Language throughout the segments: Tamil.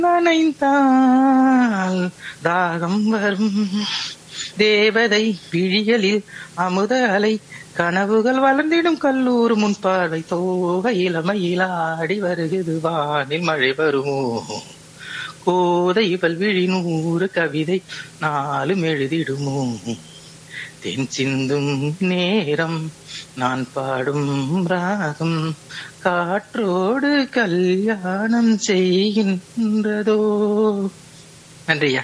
நனைந்தால் தாகம் வரும் தேவதை விழிகளில் அமுத அலை கனவுகள் வளர்ந்திடும் கல்லூர் முன்பார்வை தோக இளமையிலாடி வருகிறது வானில் மழை வருமோ கோதை இவள் விழி நூறு கவிதை நாளும் எழுதிடுமோ தென் சிந்தும் நேரம் நான் பாடும் ராகம் காற்றோடு கல்யாணம் செய்கின்றதோ நன்றியா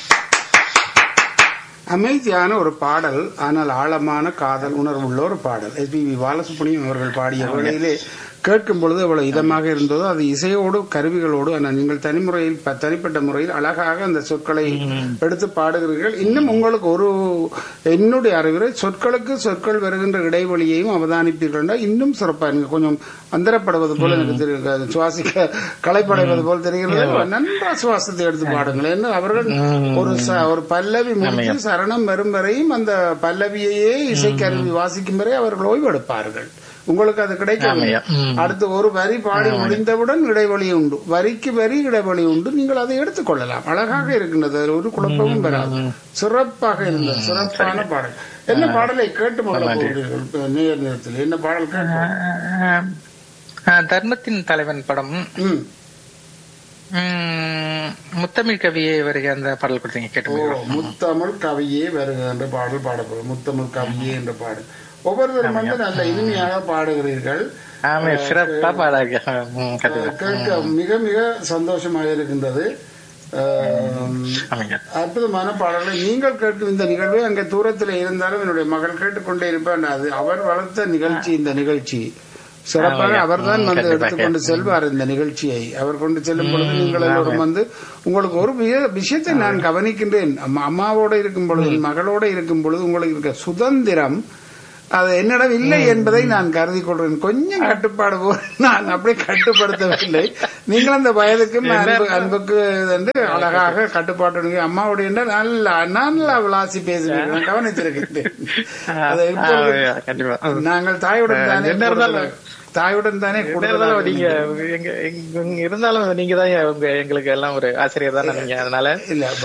அமைதியான ஒரு பாடல் ஆனால் ஆழமான காதல் உணர்வுள்ள ஒரு பாடல் எஸ்பிபி பாலசுப்ரமணியம் அவர்கள் பாடிய வேளையிலே கேட்கும் பொழுது எவ்வளவு இதமாக இருந்ததோ அது இசையோடு கருவிகளோடு ஆனால் நீங்கள் தனிமுறையில் ப- தனிப்பட்ட முறையில் அழகாக அந்த சொற்களை எடுத்து பாடுகிறீர்கள் இன்னும் உங்களுக்கு ஒரு என்னுடைய அறிவுரை சொற்களுக்கு சொற்கள் வருகின்ற இடைவெளியையும் அவதானிப்பீர்கள் என்றால் இன்னும் சிறப்பாக நீங்க கொஞ்சம் அந்தரப்படுவது போல எனக்கு தெரிகிறது சுவாசிக்க களைப்படைவது போல் தெரிகிறது நன்றா சுவாசத்தை எடுத்து பாடுங்கள் என்ன அவர்கள் ஒரு ச- ஒரு பல்லவி முடித்து சரணம் வரும் வரையும் அந்த பல்லவியையே இசைக்கருவி வாசிக்கும் வரை அவர்கள் ஓய்வெடுப்பார்கள் உங்களுக்கு அது கிடைக்கவில்லை ஆமையா. ம். அடுத்து ஒரு வரி பாடி முடிந்தவுடன் இடைவெளி உண்டு வரிக்கு வரி இடைவெளி உண்டு நீங்கள் அதை எடுத்துக்கொள்ளலாம் அழகாக இருக்கின்றது அதில் ஒரு குழப்பமும் வராது சிறப்பாக இருந்தது சிறப்பான பாடல் என்ன பாடலை கேட்டு மகள போகிறீர்கள் இப்ப நேர் நேரத்தில் என்ன பாடல் கேட்டு ஆஹ் ஆஹ் தர்மத்தின் தலைவன் படம் ம் உம், முத்தமிழ் கவியை வருக அந்த பாடல் கொடுத்தீங்க ஓ கேட்டு முத்தமிழ் கவியே வருக என்ற பாடல் பாடப்படும் முத்தமிழ் கவியே என்ற பாடல் ஒவ்வொருவரும் வந்து நல்ல இனிமையாக பாடுகிறீர்கள் ஆமா சிறப்பா பாடாங்க கேட்க மிக மிக சந்தோஷமாக இருக்கின்றது அஹ், ஆமாங்க அற்புதமான பாடல்களை நீங்கள் கேட்கும் இந்த நிகழ்வு அங்கே தூரத்தில் இருந்தாலும் என்னுடைய மகள் கேட்டுக்கொண்டே இருப்பார் அது அவர் வளர்த்த நிகழ்ச்சி இந்த நிகழ்ச்சி சிறப்பாக அவர்தான் வந்து எடுத்துக்கொண்டு செல்வார் இந்த நிகழ்ச்சியை அவர் கொண்டு செல்லும் பொழுது நீங்கள் எல்லோரும் வந்து உங்களுக்கு ஒரு வி- விஷயத்தை நான் கவனிக்கின்றேன் அம்மா- அம்மாவோட இருக்கும் பொழுது என் மகளோட இருக்கும் பொழுது உங்களுக்கு இருக்க சுதந்திரம் அது என்னிடம் இல்லை என்பதை நான் கருதி கொள்றேன் கொஞ்சம் கட்டுப்பாடு போல் நான் அப்படியே கட்டுப்படுத்தவில்லை நீங்கள் அந்த வயதுக்கும் அன்பு அன்புக்கு வந்து அழகாக கட்டுப்பாட்டு அம்மாவுடைய என்றால் நல்ல நல்லா விளாசி பேசுகிறேன் நான் கவனித்திருக்கிறேன் அது இப்பொழுது கண்டிப்பா நாங்கள் தாயுடன் தானே என்ன இருந்தாலும் கூடுதலாக- தாயுடன் தானே என்ன கூடுதலாக இருந்தாலும் நீங்க எங்க எங்க- இருந்தாலும் நீங்க தான் உங்க எங்களுக்கு எல்லாம் ஒரு ஆசிரியர் தானே நீங்க அதனால இல்ல